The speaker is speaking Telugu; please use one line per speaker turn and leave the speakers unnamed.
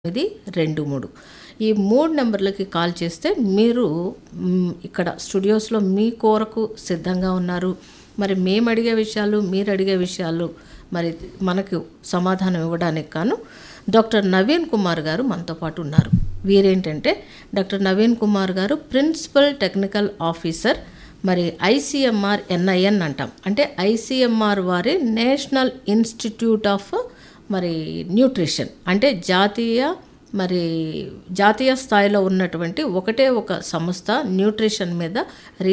ఇది రెండు మూడు ఈ మూడు నెంబర్లకి కాల్ చేస్తే మీరు మ్, ఇక్కడ స్టూడియోస్లో మీ కోరకు సిద్ధంగా ఉన్నారు మరి మేము అడిగే విషయాలు మీరు అడిగే విషయాలు మరి మనకు సమాధానం ఇవ్వడానికి కాను డాక్టర్ నవీన్ కుమార్ గారు మనతో పాటు ఉన్నారు వీరేంటంటే doctor Naveen Kumar garu principal technical officer మరి ఐసీఎంఆర్ ఎన్ఐఎన్ అంటాం అంటే ఐసీఎంఆర్ వారి నేషనల్ ఇన్స్టిట్యూట్ ఆఫ్ మరి న్యూట్రిషన్ అంటే జాతీయ మరి జాతీయ స్థాయిలో ఉన్నటువంటి ఒకటే ఒక సంస్థ న్యూట్రిషన్ మీద